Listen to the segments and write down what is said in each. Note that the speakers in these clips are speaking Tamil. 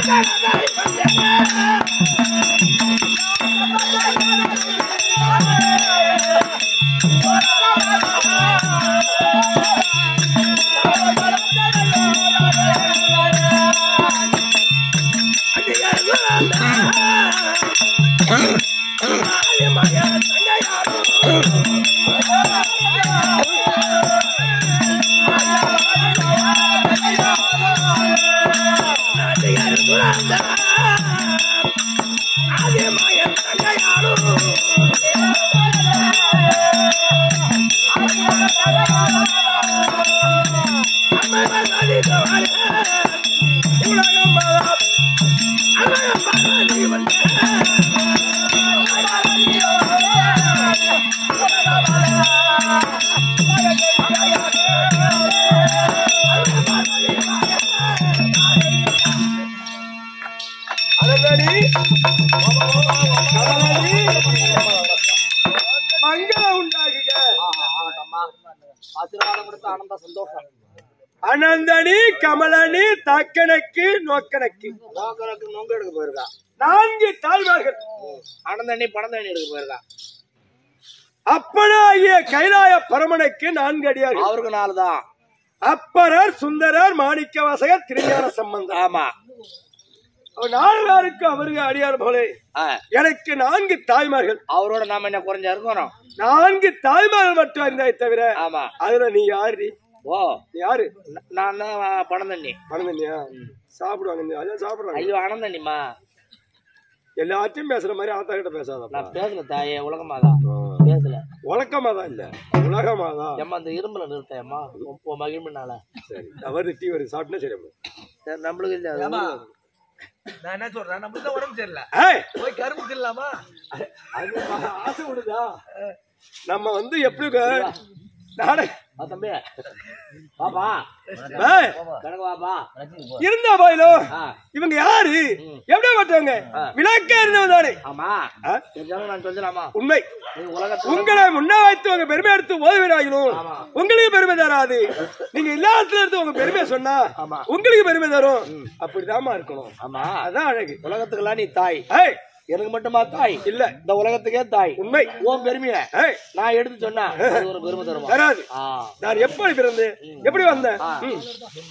மங்களம் உண்டாகுக ஆசீர்வாதம் கொடுத்த ஆனந்த சந்தோஷம் அனந்தனி கமலனி தக்கணக்கு நோக்கணக்கு நோக்கருக்கு நொங்கு எடுக்க போயிருக்கா நான்கு தாழ்வார்கள் ஆனந்தண்ணி பணம் தண்ணி எடுக்க போயிருக்கா அப்பனாகிய கைலாய பரமனுக்கு நான்கு அடியார்கள் அவருக்கு நாலு தான் அப்பரர் சுந்தரர் மாணிக்கவாசகர் திருஞான சம்பந்தர் ஆமா அவர் நாலு பேருக்கு அவருக்கு அடியார் போலே ஆ, எனக்கு நான்கு தாய்மார்கள் அவரோட நாம என்ன குறைஞ்சா இருக்கணும் நான்கு தாய்மார்கள் மட்டும் இருந்தாய் தவிர ஆமா அதுல நீ யாரு ஓ நீ யாரு ந- நான் தான் பணம் தண்ணி மறந்துனியா சாப்பிடுவாங்க நீ அதான் சாப்பிடுறாங்க ஐயோ ஆனந்தண்ணிமா எல்லாத்தையும் பேசுற மாதிரி ஆத்தா கிட்ட பேசாதப்பா நான் பேசல தாயே உலகமாதான் பேசல உலகமா தான் இல்ல உலகமா தான் ஏம்மா அந்த இரும்புல நிறுத்தேம்மா உன் மகிழ்ச்சினால சரி தவறு டீ வருது சாப்பிட்டா சரி அப்போ. சரி நம்மளுக்கு இல்ல அது நான் என்ன சொல்றேன் நம்மளுக்கு தான் உடம்பு சரியில்லை ஏய் போய் கரும்பு தில்லாமா அது பா- ஆசை விடுதா நம்ம வந்து எப்படி க- நாடக வா தம்பி வாப்பா ஏய், கணக்கு வாப்பா இருந்தா போயிலோ ஆ, இவங்க யாரு எப்படி பட்டவங்க விளக்கே இருந்தவங்க தானே ஆமா ஆ? தெரிஞ்சாலும் நான் சொல்லலாமா உண்மை நீ உலகத்துல உங்களை முன்ன வைத்து உங்க பெருமை எடுத்து ஓய்வராகணும் உங்களுக்கு பெருமை தராது நீங்க இல்லாதத்துல இருந்து உங்க பெருமை சொன்னா ஆமா. உங்களுக்கு பெருமை தரும் அப்படிதாம்மா இருக்கணும் ஆமா அதான் அழகு உலகத்துக்கெல்லாம் நீ தாய் ஏய் எனக்கு மட்டுமா தாய் இல்ல இந்த உலகத்துக்கே தாய் உண்மை உன் பெருமைய ஏய் நான் எடுத்து சொன்னா அது ஒரு பெருமை தருமா தராது ஆ நான் எப்படி பிறந்தேன் எப்படி வந்தேன் ம்.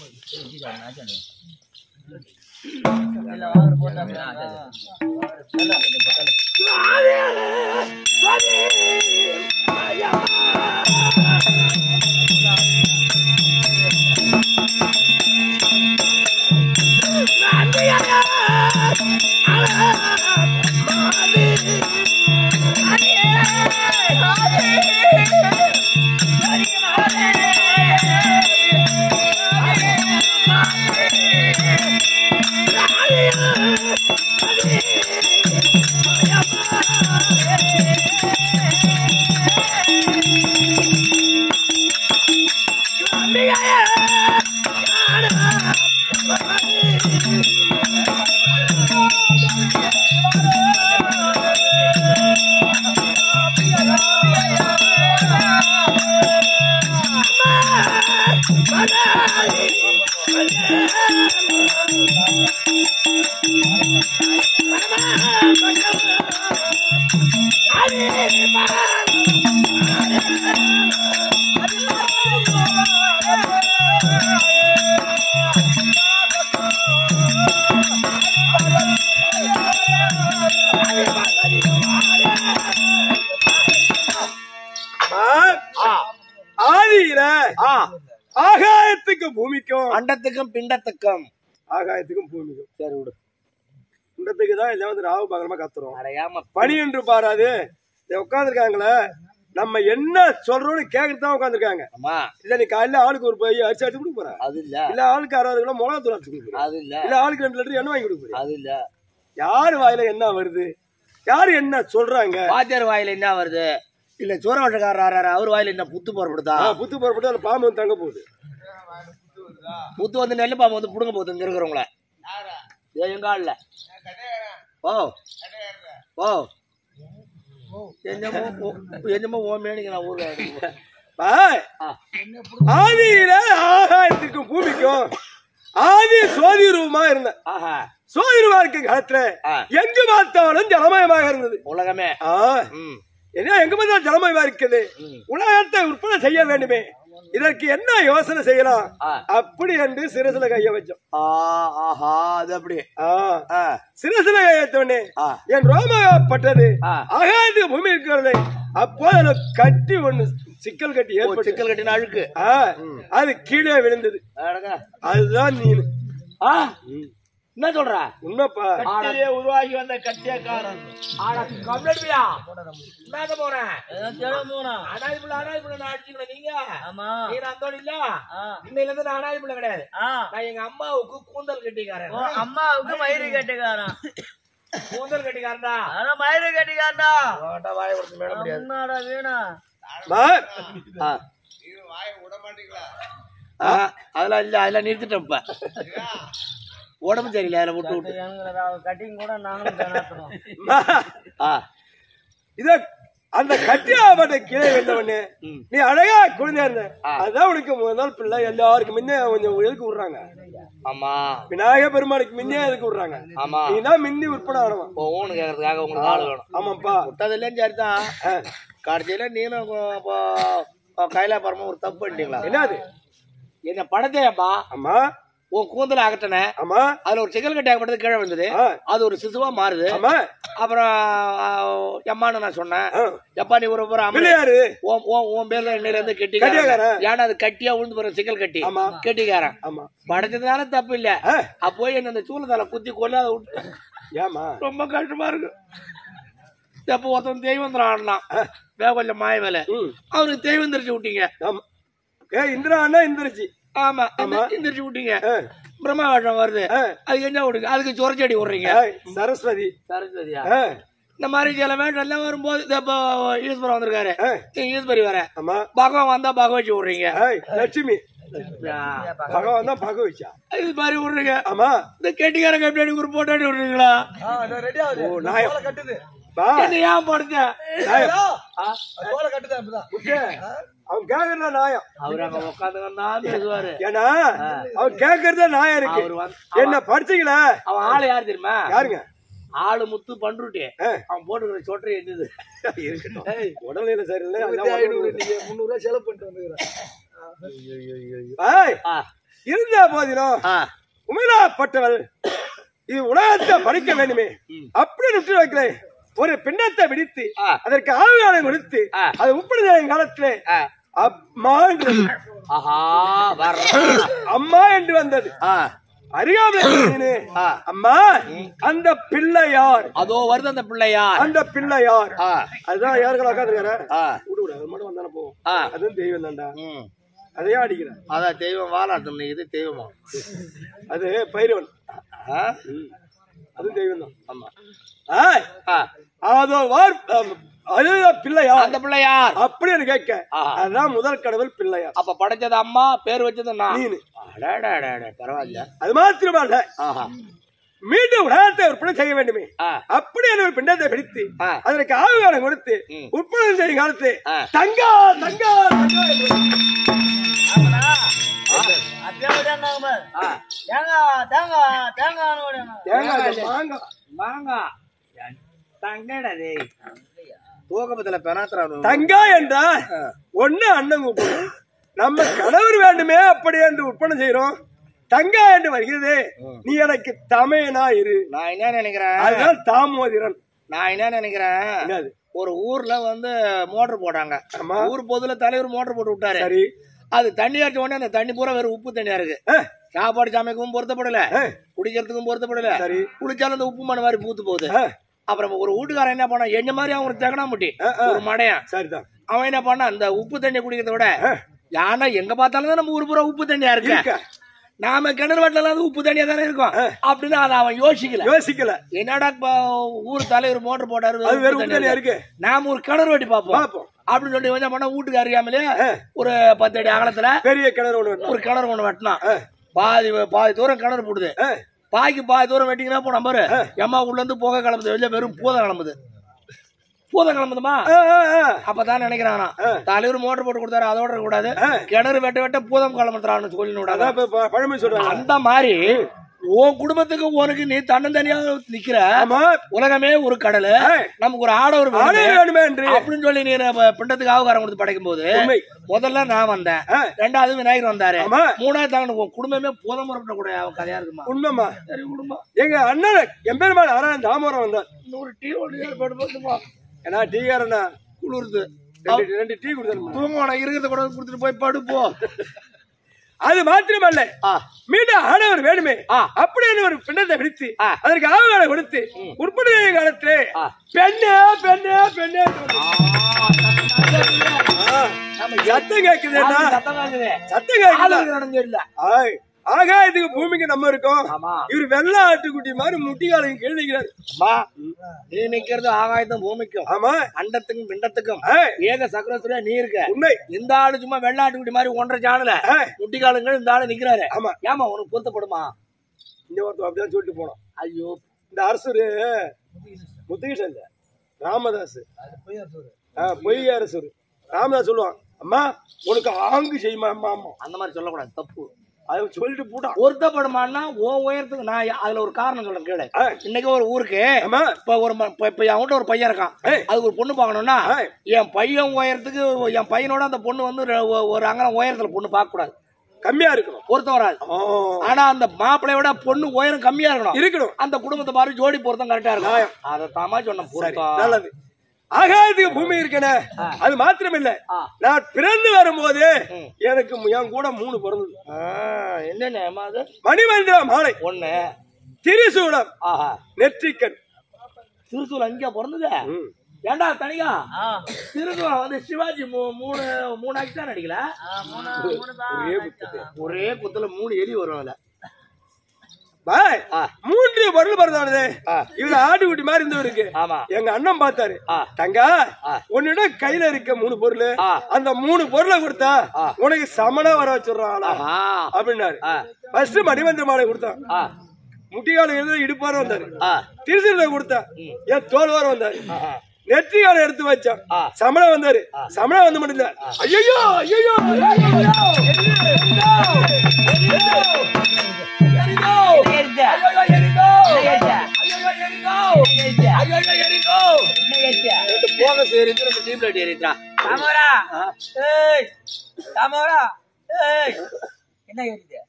ஆ, ஆதியில ஆ ஆகாயத்துக்கும் பூமிக்கும் அண்டத்துக்கும் பிண்டத்துக்கும் ஆகாயத்துக்கும் பூமிக்கும் சரி விடு குண்டத்துக்கு தான் எல்லாம் வந்து ராவு பகலமா கத்துறோம் அடையாம பணி என்று பாராது உட்காந்துருக்காங்களே நம்ம என்ன சொல்றோம்னு கேட்கறது தான் உட்காந்துருக்காங்க அம்மா இல்ல நீ காலையில ஆளுக்கு ஒரு பை அரிசி அடிச்சு கொடுக்க போற அது இல்ல இல்ல ஆளுக்கு அறுபது கிலோ மிளகா தூள் அடிச்சு கொடுக்குற அது இல்ல இல்ல ஆளுக்கு ரெண்டு லிட்டர் எண்ணெய் வாங்கி கொடுக்குற அது இல்ல யாரு வாயில என்ன வருது யாரு என்ன சொல்றாங்க வாத்தியார் வாயில என்ன வருது இல்ல சோரவட்டக்காரர் அவர் வாயில என்ன புத்து புறப்படுதா ஆ, புத்து புறப்பட்டு அந்த பாம்பு வந்து தங்க போகுது புத்து வந்து நெல்லு பாம்பு வந்து புடுங்க போகுது இங்க இருக்கிறவங்கள ஏ, எங்க ஆள்ல ஓ ஓ என்னமோ ஓ- என்னமோ ஓ மேனிக்கு நான் ஊர்ல ஆ, ஆதியில ஆகாயத்துக்கும் பூமிக்கும் ஆதி சோதி ரூபமா இருந்தேன் ஆஹா சோதனை வாழ்க்கை காலத்துல ஆ. எங்கு பார்த்தாலும் ஜலமயமாக இருந்தது உலகமே ஆ, ம் என்ன எங்க பார்த்தாலும் ஜலமயமா இருக்குது உலகத்தை உற்பத்தி செய்ய வேண்டுமே இதற்கு என்ன யோசனை செய்யலாம் ஆ. அப்படி என்று சிறுசுல கைய வச்சோம் ஆ ஆஹா அது அப்படி ஆ, ஆ சிறுசுல கையத்தோடனே ஆ. என் ரோமப்பட்டது ஆ. அகாந்து பூமி இருக்கிறது அப்போ அதுல கட்டி ஒண்ணு சிக்கல் கட்டி ஓ, ஏற்பட்டு சிக்கல் கட்டின அழுக்கு ஆ, அது கீழே விழுந்தது அடங்க. அதுதான் நீ ஆ என்ன சொல்ற உண்மைப்பா கட்டிலே உருவாகி வந்த கட்டியக்காரன் ஆனா கம்ப்ளைண்ட்யா என்னங்க போறேன் போனா அனாதி பிள்ளை அனாதி பிள்ளை நான் அடிச்சுக்கணும் நீங்க ஆமா நீ அந்தோடு இல்ல ஆ. இன்னையில இருந்து நான் அனாதி பிள்ளை கிடையாது ஆ நான் எங்க அம்மாவுக்கு கூந்தல் கட்டிக்காரன் ஓ, அம்மாவுக்கு மயிறு கட்டிக்காரன் கூந்தல் கட்டிக்காரன்டா அதான் மயிறு கட்டிக்காரன்டா அவன்கிட்ட வாய கொடுத்து மேல முடியாது அம்மாடா வீணா மா, ஆ. ஆ, அதெல்லாம் இல்ல அதெல்லாம் நிறுத்திட்டேன் இப்ப உடம்பு சரியில்லை அதில் விட்டு விட்டு கட்டிங் கூட நாங்களும் தானாத்துறோம் மா, ஆ இத அந்த கட்டியாபட்ட கீழே விழுந்தவனே ம். நீ அழகா குழந்தையா இருந்த அதான் உனக்கு முதல் நாள் பிள்ளை எல்லாருக்கும் முன்னே கொஞ்சம் எதுக்கு விடுறாங்க ஆமா விநாயக பெருமாளுக்கு முன்னே எதுக்கு விடுறாங்க ஆமா நீ தான் மிந்தி உட்பட ஆனவன் இப்போ ஊனு கேட்கறதுக்காக உங்களுக்கு ஆள் வேணும் ஆமாப்பா விட்டதுலேயும் சரிதான் ஆ, கடைசியில நீனும் இப்போ கைலாபுரமும் ஒரு தப்பு பண்ணிட்டீங்களா என்னது என்ன படத்தையப்பா ஆமா உன் கூந்தல அகட்டன ஆமா அதுல ஒரு சிக்கல் கட்டி ஆகப்பட்டது கீழே வந்தது ஆ, அது ஒரு சிசுவா மாறுது ஆமா அப்புறம் ஆ, எம்மான்னு நான் சொன்னேன் ஆ. எப்பா நீ ஒரு ஒரு அம்மன் பிள்ளையாரு உன் உன் உன் பேர்ல இன்னையில இருந்து கட்டிக்காரன். கெட்டிக்காரன் ஏன்னா அது கட்டியா விழுந்து போற சிக்கல் கட்டி ஆமா. கெட்டிக்காரன் ஆமா படைச்சதுனால தப்பு இல்ல ஆ, அப்போ என்ன அந்த சூழத்தால குத்தி கொல்லாத விட்டு ஏமா ரொம்ப கஷ்டமா இருக்கு எப்போ ஒருத்தன் தெய்வம் ஆடலாம் வே கொஞ்சம் மாய வேலை ம் அவனுக்கு தெய்வம் தெரிச்சு விட்டீங்க ஆமா ஏ இந்திரா அண்ணா இந்திரிச்சு ஆமா எந்திரிச்சு விட்டீங்க ஆ, பிரம்ம வேஷம் வருது ஆ. அதுக்கு என்ன விடுங்க அதுக்கு சொரச்செடி விடுறீங்க ஏய், சரஸ்வதி சரஸ்வதியா ஆ, இந்த மாதிரி சில வேஷம் எல்லாம் வரும்போது இந்த இப்போ ஈஸ்வரன் வந்திருக்காரு ஆ, நீங்க ஈஸ்வரி வர ஆமா பகவான் வந்தா பகவச்சி விடுறீங்க ஏய், லட்சுமி பகவான் தான் பகவச்சா இது மாதிரி விடுறீங்க ஆமா இந்த கெட்டிக்காரங்க எப்படி ஒரு போட்டோ விடுறீங்களா ரெடி ஆகுது ஓ, நாயம். சோளை கட்டுது பா என்ன ஏன் படுத்த நாயம். சோளை கட்டுது அப்படிதான் முட்டை. அவன் கேக்குறத நியாயம் அவர் அங்க உட்காந்து பேசுவாரு ஏன்னா அவன் கேக்குறத நியாயம் இருக்கு அவர் வந்து என்ன படிச்சீங்களா அவன் ஆளு யார் தெரியுமா யாருங்க ஆளு முத்து பண்ருட்டி ஆ. அவன் போட்டுக்கிற சொட்டை என்னது இருக்கட்டும் உடல்நிலை சரியில்லை அதான் ஐநூறு உடம்பு- நீங்க முந்நூறு ரூபாய் செலவு பண்ணிட்டு வந்துக்கிறேன் ஏய், ஆ, இருந்த போதிலும் ஆ, உமையிலாப்பட்டவள் இது உலகத்தை படிக்க வேண்டுமே அப்படி விட்டு வைக்கல ஒரு பின்னத்தை விடித்து ஆ. அதற்கு ஆவியாளை கொடுத்து ஆ. அது உப்பிடுத காலத்திலே ஆ. அம்மா என்று ஆஹா வர்ற அம்மா என்று வந்தது ஆ, அறியாமல் ஆ. அம்மா அந்த பிள்ளையார் அதோ வருது அந்த பிள்ளையார் அந்த பிள்ளையார் ஆ, அதுதான் யாருக்கள் உட்காந்துருக்காரு ஆ, விடு விடு அது மட்டும் வந்தானே போகும் ஆ, அதுவும் தெய்வம் தான்டா ம். அதையும் அடிக்கிறேன் அதான் தெய்வம் வாழாட்டம் இது தெய்வமா அது பைரவன் ஆ? ம். அதுவும் தெய்வம் தான் ஆமா ஆய், ஆ, அதோ வார் அம், அதுதான் பிள்ளையார் அந்த பிள்ளையார் அப்படின்னு கேட்க ஆஹா. அதுதான் முதல் கடவுள் பிள்ளையார் அப்ப படைச்சது அம்மா பேர் வச்சது நான் நீனு அடடடடட, பரவாயில்ல அது மாத்திரமல்ல ஆஹா மீண்டும் உலகத்தை விற்பனை செய்ய வேண்டுமே ஆ, அப்படி ஒரு பிண்டத்தை பிடித்து ஆ. அதற்கு ஆவுகாரம் கொடுத்து ம். உற்பத்தி செய்யும் காலத்து ஆ. தங்கா தங்கா தங்கா என்று அப்படியே விடாண்டாங்க பாரு. ஆ. தேங்காய் தேங்காய் தேங்காய் விடணும் தேங்காய் இல்ல, மாங்காய். மாங்கா தங்கடா டேய் தூக்கத்துல பெனாத்திரம் தங்கா என்றால் ஒண்ணு அண்ணன் கூப்பிடும் நம்ம கணவர் வேண்டுமே அப்படி என்று உற்பத்தி செய்யறோம் தங்கா என்று வருகிறது நீ எனக்கு தமையனா இரு நான் என்ன நினைக்கிறேன் அதுதான் தாமோதிரன் நான் என்ன நினைக்கிறேன் என்னது ஒரு ஊர்ல வந்து மோட்டர் போட்டாங்க ஆமா. ஊர் பொதுல தலைவர் மோட்டர் போட்டு விட்டாரு சரி அது தண்ணி அடிச்ச உடனே அந்த தண்ணி பூரா வெறும் உப்பு தண்ணியா இருக்கு ஆ, சாப்பாடு சமைக்கவும் பொருத்தப்படல ஆ, குடிக்கிறதுக்கும் பொருத்தப்படல சரி குடிச்சாலும் அந்த உப்பு மண் மாதிரி பூத்து போகுது ஆ, அப்புறம் ஒரு வீட்டுக்காரன் என்ன பண்ணா என்ன மாதிரி அவன் ஒரு தகனாமுட்டி ஆ, ஆ. ஒரு மடையன் சரிதான் அவன் என்ன பண்ணா அந்த உப்பு தண்ணி குடிக்கிறத விட ஆ, யானா எங்க பார்த்தாலும் தான் நம்ம ஊர் பூரா உப்பு தண்ணியா இருக்கு இருக்க நாம கிணறு வெட்டலாம் அது உப்பு தண்ணியா தானே இருக்கும் அப்படின்னு அதை அவன் யோசிக்கல யோசிக்கல என்னடா இப்ப ஊர் தலைவர் மோட்டர் போட்டாரு அது வெறும் உப்பு உப்பு தண்ணியா இருக்கு. இருக்கு நாம ஒரு கிணறு வெட்டி பார்ப்போம் பாப்போம் அப்படின்னு சொல்லி என்ன பண்ணா வீட்டுக்கு அறியாமலே ஆ. ஒரு பத்து அடி அகலத்துல பெரிய கிணறு ஒண்ணு வெட்டணும். ஒரு கிணறு ஒண்ணு வெட்டினான் ஆ, பாதி பாதி தூரம் கிணறு போடுது ஆ, பாக்கி பாதி தூரம் வெட்டிங்கன்னா போன பாரு எம்மா உள்ள இருந்து புகை கிளம்புது வெளில வெறும் பூதம் கிளம்புது பூதம் கிளம்புதுமா ஆ, ஆ, ஆ. அப்பதான் நினைக்கிறானா தலைவர் மோட்டர் போட்டு கொடுத்தாரு அதோட இருக்க கூடாது ஆ. கிணறு வெட்ட வெட்ட பூதம் கிளம்புறான்னு சொல்லி அதான் இப்ப ப- பழமொழி சொல்றாங்க அந்த மாதிரி உன் குடும்பத்துக்கு உனக்கு நீ தன்னந்தனியா நிக்கிற ஆமா உலகமே ஒரு கடல் ஏய். நமக்கு ஒரு ஆடவர் வேணுமே. ஆடை வேணுமே என்று அப்படின்னு சொல்லி நீ நம்ம பிண்டத்துக்கு ஆவகாரம் கொடுத்து படைக்கும் போது உண்மை. முதல்ல நான் வந்தேன் ஆ. ரெண்டாவது விநாயகர் வந்தாரு ஆமா. மூணாவது தாங்க உன் குடும்பமே போதம் முறப்பட கூட அவன் கதையா இருக்குமா உண்மைமா சரி குடும்பம் எங்க அண்ணன் எம்பெருமான் ஆறாம் தாமரம் வந்தார் இன்னொரு டீ ஒன்று ஏற்பாடு பண்ணுமா ஏன்னா டீக்காரண்ணா குளிருது ரெண்டு ரெண்டு டீ கொடுத்தாரு தூங்க இருக்கிறத கூட கொடுத்துட்டு போய் படுப்போ அது மாத்திரமல்ல ஆ. மீண்டும் ஆடவர் வேணுமே ஆ. அப்படின்னு ஒரு பிண்டத்தை பிடித்து ஆ. அதற்கு ஆவகாலை கொடுத்து உற்பத்தி செய்யும் காலத்திலே ஆ. பெண்ணே பெண்ணே பெண்ணே ஆ. சத்தம் கேக்குதுன்னா சத்தம் வாங்குது. சத்தம் கேக்குதா ஆளுங்க நடந்து இல்ல ஆய். ஆகாயத்துக்கு பூமிக்கு நம்ம இருக்கோம் ஆமா. இவர் வெள்ளை ஆட்டுக்குட்டி மாதிரி முட்டிகாலுக்கு கீழே நிக்கிறாரு அம்மா நீ நிக்கிறது ஆகாயத்தும் பூமிக்கும் ஆமா அண்டத்துக்கும் பிண்டத்துக்கும் ஆய். ஏக சக்கரத்துல நீ இருக்க உண்மை இந்த ஆளு சும்மா வெள்ளாட்டுக்குட்டி மாதிரி ஒன்றரை சாணல ஆய். முட்டிக்காலுங்க இந்த ஆளு நிக்கிறாரு ஆமா ஏமா உனக்கு பொருத்தப்படுமா இந்த ஒருத்தர் அப்படிதான் சொல்லிட்டு போனோம் ஐயோ இந்த அரசரு முத்துகிருஷ்ணன் இல்ல ராமதாஸ் ஆ, பொய் அரசர் ராமதாஸ் சொல்லுவான் அம்மா உனக்கு ஆங்கு செய்யுமா அம்மா அம்மா அந்த மாதிரி சொல்லக்கூடாது தப்பு அதை சொல்லிட்டு போட்டான் பொருத்தப்படுமான்னா உன் உயரத்துக்கு நான் அதுல ஒரு காரணம் சொல்றேன் கேளு ஆ. இன்னைக்கு ஒரு ஊருக்கு ஆமா இப்ப ஒரு ம- இப்ப இப்ப என் வீட்டுல ஒரு பையன் இருக்கான் ஏய். அதுக்கு ஒரு பொண்ணு பார்க்கணும்னா ஏய். என் பையன் உயரத்துக்கு என் பையனோட அந்த பொண்ணு வந்து ரெ- ஒ- ஒரு அங்கனம் உயரத்துல பொண்ணு பார்க்க கூடாது கம்மியா இருக்கணும் பொருத்தம் வராது ஆ, ஆனா அந்த மாப்பிள்ளையோட பொண்ணு உயரம் கம்மியா இருக்கணும் இருக்கணும் அந்த குடும்பத்தை பாரு ஜோடி பொருத்தம் கரெக்டா இருக்கும் அதை தாமா சொன்ன பொருத்தம் நல்லது ஆகாயத்துக்கு பூமி இருக்கனே அது மாத்திரம் இல்ல ஆ. நான் பிறந்து வரும்போது எனக்கு என் கூட மூணு பிறந்தது ஆ, என்னென்ன ஏம்மா அது மணிமந்திர மாலை ஒண்ணு திரிசூலம் ஆஹா நெற்றிக்கண் திருச்சூர் அங்கேயா பிறந்தது ம். ஏண்டா தனிகா ஆ திருச்சூர் வந்து சிவாஜி மூ- மூணு மூணு ஆக்கி தான் நடிக்கல ஆ, மூணு மூணு தான் ஒரே குத்து. ஒரே குத்துல மூணு எலி வரும் அதுல பாய் ஆ. மூன்று பொருள் பிறந்தானது ஆ. இவரு ஆட்டுக்குட்டி மாதிரி இருந்தவருக்கு ஆமா எங்க அண்ணன் பார்த்தாரு ஆ. தங்கா ஆ. உன்னிடம் கையில இருக்க மூணு பொருள் ஆ. அந்த மூணு பொருளை கொடுத்தா ஆ. உனக்கு சமனா வர வச்சிடுறான் ஆஹா அப்படின்னாரு ஆ. ஃபர்ஸ்ட் மணிமந்திர மாலை கொடுத்தான் ஆ முட்டிகால எழுத இடுப்பார வந்தாரு ஆ திருச்சிருந்த கொடுத்தா என் தோல் வாரம் வந்தாரு ஆஹா. நெற்றிகால எடுத்து வச்சான் ஆ. சமணம் வந்தாரு சமணம் வந்து மட்டும் இல்ல ஐயோ ஐயோ ரெண்டு போக சரி ரெண்டு டீம் லைட் ஏறிட்டா தாமோரா ஏய் தாமோரா ஏய் என்ன ஏறிது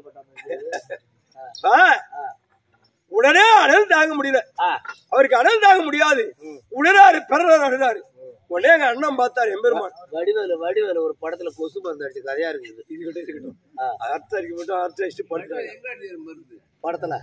உடனே அனல் தாங்க முடியல ஆ அவருக்கு அனல் தாங்க முடியாது உடனாரு பிறனாரு அழுதாரு உடனே எங்க அண்ணன் பார்த்தாரு எம்பெருமான் வடிவேலு வடிவேலு ஒரு படத்துல கொசு மருந்து அடிச்சு கதையா இருக்குது இருக்கட்டும் இருக்கட்டும் அர்த்தம் அடிக்க மட்டும் அர்த்தம் அடிச்சுட்டு பண்ணிட்டாங்க படத்துல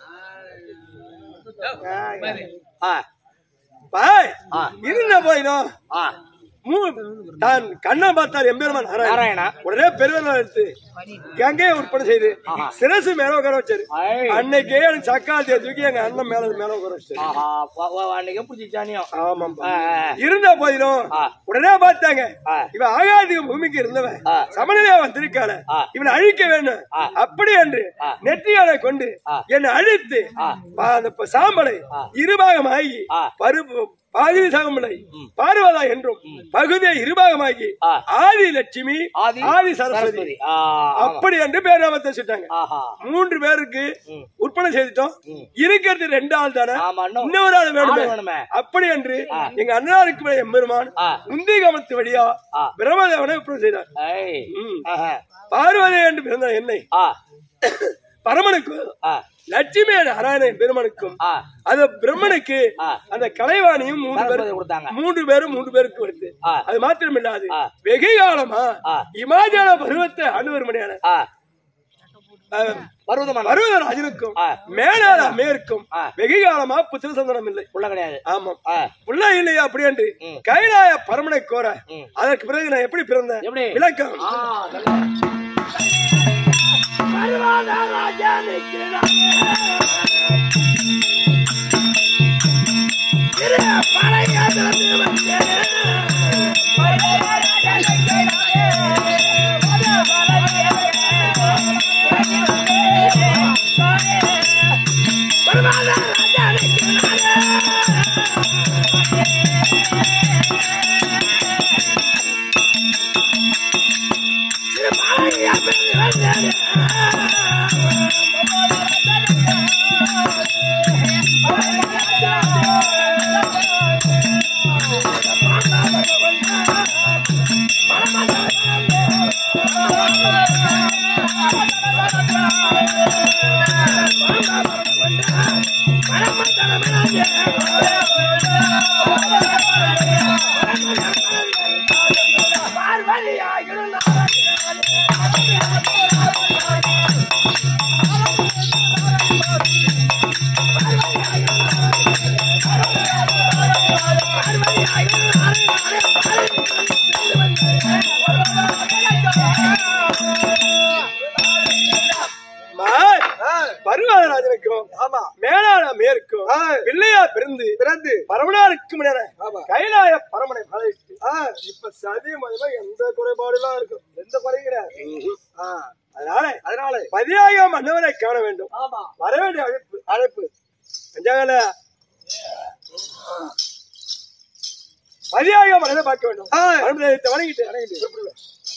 ஆ பாய் ஆ. இருந்த போயிடும் ஆ தான் கண்ணை பார்த்தார் எம்பெருமான் நாராயணன். நாராயணா உடனே பெருவெல்லாம் எடுத்து கங்கையை உட்பட செய்து சிரசு மேல உட்கார வச்சாரு ஐய். அன்னைக்கே எனக்கு சக்காத்திய தூக்கி எங்க அண்ணன் மேல மேல உட்கார வச்சாரு ஆஹா வா- வா- வா, அன்னைக்கு பிடிச்சி சாணியம் ஆமாம் ஆ, ஆ, இருந்த போதிலும் ஆ. உடனே பார்த்தாங்க ஆ. இவன் ஆகாயத்துக்கு பூமிக்கு இருந்தவன் ஆ. சமநிலையா வந்திருக்கான ஆ. இவனை அழிக்க வேண்டும் ஆ. அப்படி என்று ஆ. நெற்றியாலை கொண்டு ஆ. என்னை அழித்து ஆ. பா- அந்த ப- சாம்பலை ஆ. இருபாகமாகி ஆ. பருப்பு பாதி சாகமில்லை பார்வதா என்றும் பகுதியை இருபாகமாகி ஆ. ஆதி லட்சுமி ஆதி ஆதி சரஸ்வதி சரஸ்வதி ஆ ஆமா. அப்படி என்று பேர் நாமத்தை வச்சுட்டாங்க ஆஹா மூன்று பேருக்கு ம். உற்பத்தி செய்துட்டோம் இருக்கிறது ரெண்டு ஆள் தானே ஆமா இன்னும் இன்னொரு ஆள் வேணுமே ஆள் வேணுமே. அப்படி என்று எங்க அண்ணாருக்கு எம்பெருமான் ஆ. முந்தி கமத்து வழியா ஆ. பிரம்மதேவனை உற்பத்தி செய்தார் ஐய் ம். ஆஹா பார்வதி என்று பிறந்த என்னை ஆ பரமனுக்கும் ஆ லட்சுமி நாராயணன் பெருமனுக்கும் ஆ அந்த பிரம்மனுக்கு ஆ. அந்த கலைவாணியும் மூன்று சரஸ்வதி பேர் கொடுத்தாங்க மூன்று பேரும் மூன்று பேருக்கு வருது ஆ. அது மாத்திரமில்லாது ஆ. வெகு காலமா ஆ. இமாஜால பருவத்தை அனுவர்மணியான ஆ பருவதமான பருவதராஜனுக்கும் ஆ. மேலாள மேற்கும் ஆ. வெகு காலமா புத்திர சந்தனம் இல்லை உள்ள கிடையாது ஆமாம் ஆ உள்ள இல்லையா அப்படி என்று ம். கைலாய பரமனை கோர ம். அதற்கு பிறகு நான் எப்படி பிறந்தேன் எப்படி? விளக்கம் ஆ நல்லா Yeah. பருவராஜனுக்கும் ஆமா மேலான மேற்கும் ஆ. பிள்ளையா பிறந்து பிறந்து பரமனாருக்கும் என ஆமா. கைலாய பரமனை மலையிட்டு ஆ, இப்ப சதி மதிமா எந்த குறைபாடுலாம் இருக்கும் எந்த குறையும் கிடையாது ஆ, அதனால அதனால பதினாயிரம் மன்னவரை காண வேண்டும் ஆமா வர வேண்டிய அழைப்பு அழைப்பு அஞ்சாங்கல பதினாயிரம் மன்னரை பார்க்க வேண்டும் ஆ. அனுமதி வணங்கிட்டு வணங்கிட்டு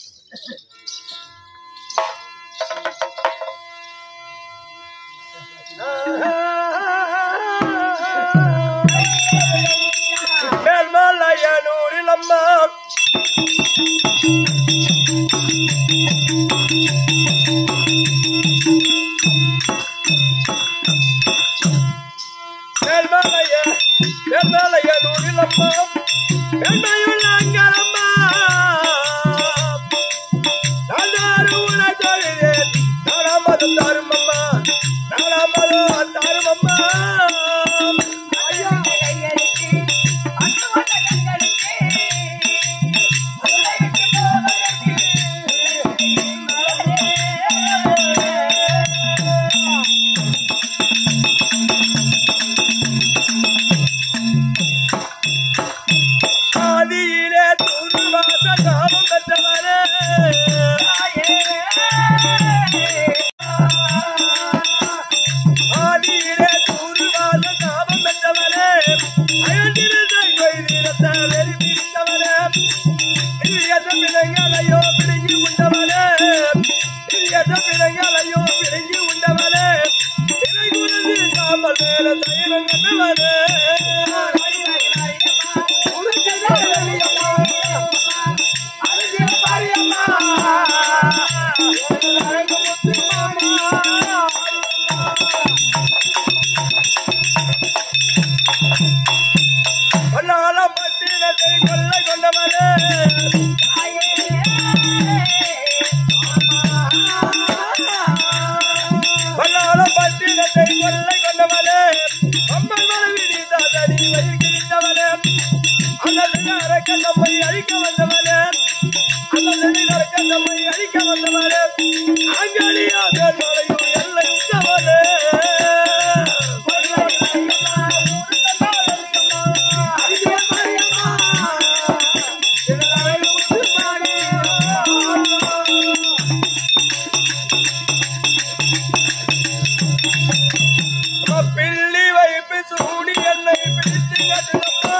மேல்மலையனூரில் அம்மா மேல்மலைய மேல்மலையனூரில் அம்மா மேன்மையுள்ள அங்கரம்மா நாடாரு உனதொழிலேன் நாடாமதும் தாரும் அம்மா நாடாமதும் தாரும் அம்மா ஆதியிலே தூர்வாச நாமம் பெற்றவரே ஆதியிலே தூர்வாச நாமம் பெற்றவரே அயன்றிருந்த கொய்திரத்த வெறி பிடித்தவரே இரியத பிள்ளைங்களையோ பிடுங்கி உண்டவரே இரியத பிள்ளைங்களையோ பிடுங்கி உண்டவரே இலை குருதி சாம்பல் மேல தைரம் கண்டவரே பொன்னாலம் பட்டினத்தை கொள்ளை கொண்டவரே பொன்னாலம் பட்டினத்தை கொள்ளை கொண்டவரே அம்மன் மனைவி தாதடி வயிற்கிழித்தவனே அந்த அரக்க நம்மை அழிக்க வந்தவனே அந்த அரக்க நம்மை அழிக்க வந்தவனே அங்கடியாக மலையும் எல்லை உண்டவனே பிள்ளி வைப்பு சூடி என்னை பிடித்து கட்டுமா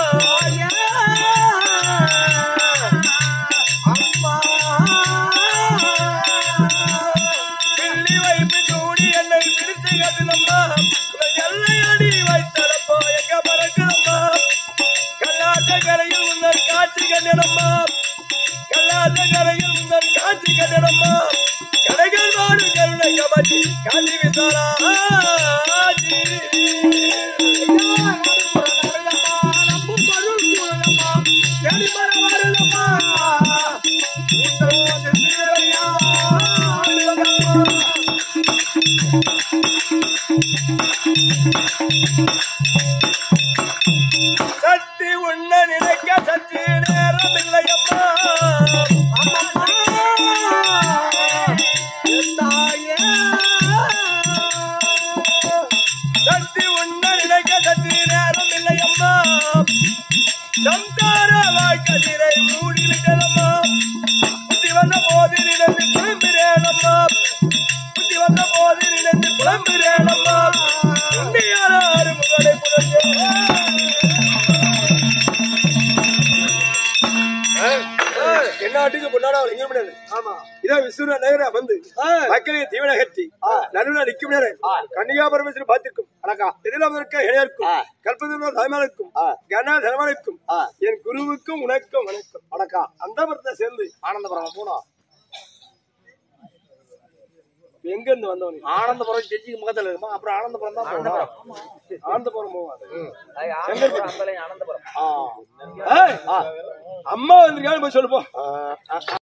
பிள்ளி வைப்பு சூடி என்னை பிடித்து கட்டுனம்மா எல்லை அடி வைத்தடப்போ எங்க பறக்குதம்மா கல்லாட்ட கரையில் உங்கள் காட்சி கண்டிடம்மா கல்லாட்ட கரையில் உங்கள் காட்சி கண்டிடம்மா கடைகள் நாடு கருணை கபடி காட்சி விசாரா சக்தி உன்ன நினைக்க சக்தி நேரம் இல்லையம்மா சக்தி உன்ன நினைக்க சக்தி நேரம் இல்லையம்மா சம்சார வாழ்க்கதிரை மூடி விட்டலம்மா புத்தி வந்த போது நினைத்து புலம்புறேனம்மா புத்தி வந்த போது நினைத்து புலம்புறேனம்மா உண்மையான அறுமுகனை புரிஞ்சே என்னாட்டுக்கு பொன்னாடா அவர் எங்க முடியாது ஆமா இதோ விசுவ நேரா வந்து ஆ. மக்களை தீவன கட்டி நடுவில் நிற்கும் நேரம் கன்னிகா பரமேஸ்வரி பார்த்திருக்கும் வணக்கம் எதிராக இருக்க இளையருக்கும் ஆ. கல்பதூர் தாய்மானுக்கும் ஆ. கனா தனமானுக்கும் ஆ. என் குருவுக்கும் உனக்கும் வணக்கம் வணக்கம் அந்த மரத்தை சேர்ந்து ஆனந்தபுரம் போனோம் எங்க இருந்து வந்தவன் நீ? ஆனந்தபுரம் செஞ்சிக்கு பக்கத்துல இருக்குமா அப்புறம் ஆனந்தபுரம் தான் போகணும் ஆனந்தபுரம் போவான் அது ஆனந்தபுரம், அந்த line ஆனந்தபுரம் ஆ. ஏய், அம்மா வந்திருக்கான்னு போய் சொல்லு போ ஆ, ஆ,